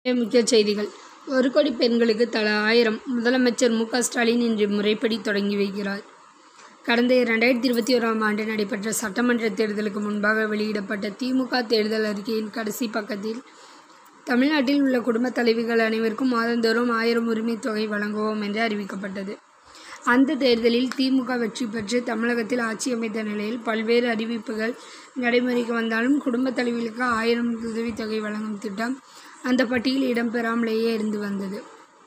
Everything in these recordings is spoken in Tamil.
முக்கிய செய்திகள் ஒரு கோடி பெண்களுக்கு தலா ஆயிரம் முதலமைச்சர் மு க ஸ்டாலின் இன்று முறைப்படி தொடங்கி வைக்கிறார் கடந்த இரண்டாயிரத்தி இருபத்தி ஓராம் ஆண்டு நடைபெற்ற சட்டமன்ற தேர்தலுக்கு முன்பாக வெளியிடப்பட்ட திமுக தேர்தல் அறிக்கையின் கடைசி பக்கத்தில் தமிழ்நாட்டில் உள்ள குடும்பத் தலைவிகள் அனைவருக்கும் மாதந்தோறும் ஆயிரம் உரிமைத் தொகை வழங்குவோம் என்று அறிவிக்கப்பட்டது அந்த தேர்தலில் திமுக வெற்றி பெற்று தமிழகத்தில் ஆட்சி அமைத்த நிலையில் பல்வேறு அறிவிப்புகள் நடைமுறைக்கு வந்தாலும் குடும்பத் தலைவிகளுக்கு ஆயிரம் உதவித்தொகை வழங்கும் திட்டம் அந்த பட்டியலில் இடம்பெறாமலேயே இருந்து வந்தது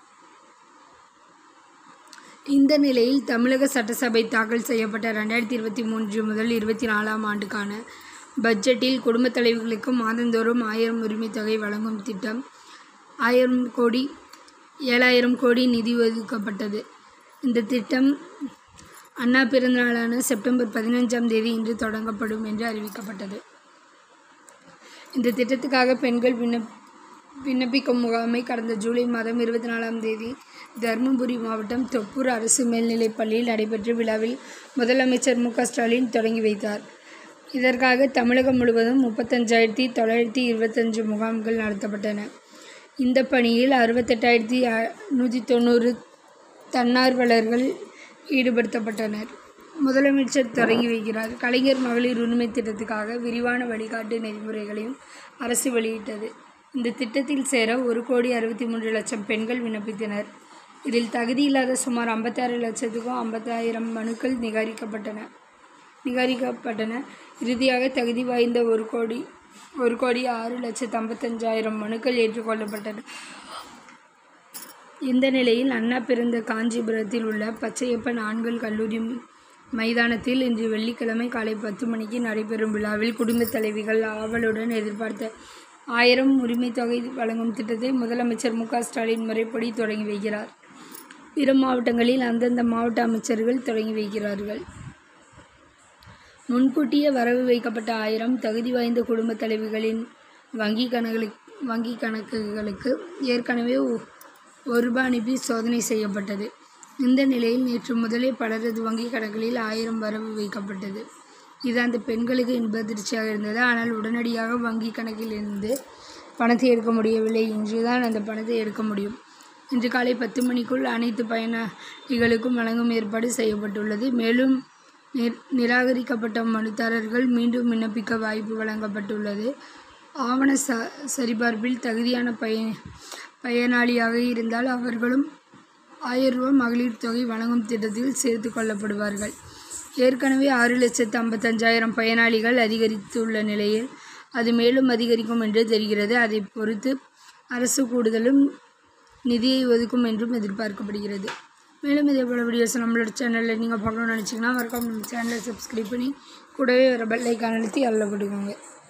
இந்த நிலையில் தமிழக சட்டசபை தாக்கல் செய்யப்பட்ட ரெண்டாயிரத்தி இருபத்தி மூன்று முதல் இருபத்தி நாலாம் ஆண்டுக்கான பட்ஜெட்டில் குடும்பத் தலைவிகளுக்கு மாதந்தோறும் ஆயிரம் உரிமைத் தொகை வழங்கும் திட்டம் ஆயிரம் கோடி ஏழாயிரம் கோடி நிதி ஒதுக்கப்பட்டது இந்த திட்டம் அண்ணா பிறந்தநாளான செப்டம்பர் பதினஞ்சாம் தேதி இன்று தொடங்கப்படும் என்று அறிவிக்கப்பட்டது இந்த திட்டத்துக்காக பெண்கள் விண்ணப் விண்ணப்பிக்கும் முகாமை கடந்த ஜூலை மாதம் இருபத்தி நாலாம் தேதி தருமபுரி மாவட்டம் தொப்பூர் அரசு மேல்நிலைப் பள்ளியில் நடைபெற்ற விழாவில் முதலமைச்சர் மு க ஸ்டாலின் தொடங்கி வைத்தார் இதற்காக தமிழகம் முழுவதும் முப்பத்தஞ்சாயிரத்தி தொள்ளாயிரத்தி இருபத்தஞ்சு முகாம்கள் நடத்தப்பட்டன இந்த பணியில் அறுபத்தெட்டாயிரத்தி நூற்றி தொண்ணூறு தன்னார்வலர்கள் ஈடுபடுத்தப்பட்டனர் முதலமைச்சர் தொடங்கி வைக்கிறார் கலைஞர் மகளிர் உரிமை திட்டத்துக்காக விரிவான வழிகாட்டு நெறிமுறைகளையும் அரசு வெளியிட்டது இந்த திட்டத்தில் சேர ஒரு கோடி அறுபத்தி மூன்று லட்சம் பெண்கள் விண்ணப்பித்தனர் இதில் தகுதியில்லாத சுமார் ஐம்பத்தாறு லட்சத்துக்கும் ஐம்பத்தாயிரம் மனுக்கள் நிகாரிக்கப்பட்டன நிகாரிக்கப்பட்டன இறுதியாக தகுதி வாய்ந்த ஒரு கோடி ஒரு கோடி ஆறு லட்சத்து ஐம்பத்தஞ்சாயிரம் மனுக்கள் ஏற்றுக்கொள்ளப்பட்டன இந்த நிலையில் அண்ணா பிறந்த காஞ்சிபுரத்தில் உள்ள பச்சையப்பன் ஆண்கள் கல்லூரி மைதானத்தில் இன்று வெள்ளிக்கிழமை காலை பத்து மணிக்கு நடைபெறும் விழாவில் குடும்பத் தலைவிகள் ஆவலுடன் எதிர்பார்த்த ஆயிரம் உரிமைத் தொகை வழங்கும் திட்டத்தை முதலமைச்சர் மு க ஸ்டாலின் முறைப்படி தொடங்கி வைக்கிறார் பிற மாவட்டங்களில் அந்தந்த மாவட்ட அமைச்சர்கள் தொடங்கி வைக்கிறார்கள் முன்கூட்டியே வரவு வைக்கப்பட்ட ஆயிரம் தகுதி வாய்ந்த குடும்பத் தலைவிகளின் வங்கி கணக்குகளுக்கு வங்கி கணக்குகளுக்கு ஏற்கனவே ஒரு ரூபாய் அனுப்பி சோதனை செய்யப்பட்டது இந்த நிலையில் நேற்று முதலே பலரது வங்கி கணக்குகளில் ஆயிரம் வரவு வைக்கப்பட்டது இது அந்த பெண்களுக்கு இன்பதிர்ச்சியாக இருந்தது ஆனால் உடனடியாக வங்கி கணக்கிலிருந்து பணத்தை எடுக்க முடியவில்லை இன்றுதான் அந்த பணத்தை எடுக்க முடியும் இன்று காலை பத்து மணிக்குள் அனைத்து பயனாளிகளுக்கும் வழங்கும் ஏற்பாடு செய்யப்பட்டுள்ளது மேலும் நிராகரிக்கப்பட்ட மனுதாரர்கள் மீண்டும் விண்ணப்பிக்க வாய்ப்பு வழங்கப்பட்டுள்ளது ஆவண ச சரிபார்ப்பில் தகுதியான பய பயனாளியாக இருந்தால் அவர்களும் ஆயிரம் ரூபாய் மகளிர் தொகை வழங்கும் திட்டத்தில் சேர்த்து கொள்ளப்படுவார்கள் ஏற்கனவே ஆறு லட்சத்து ஐம்பத்தஞ்சாயிரம் பயனாளிகள் அதிகரித்துள்ள நிலையில் அது மேலும் அதிகரிக்கும் என்று தெரிகிறது அதை பொறுத்து அரசு கூடுதலும் நிதியை ஒதுக்கும் என்றும் எதிர்பார்க்கப்படுகிறது மேலும் இதே போல் வீடியோஸ் நம்மளோட சேனலில் நீங்கள் பார்க்கணும்னு நினச்சிங்கன்னா மறக்காம நம்ம சேனலை சப்ஸ்கிரைப் பண்ணி கூடவே வர பெல் ஐக்கான் அழுத்தி அதில் போட்டுக்கோங்க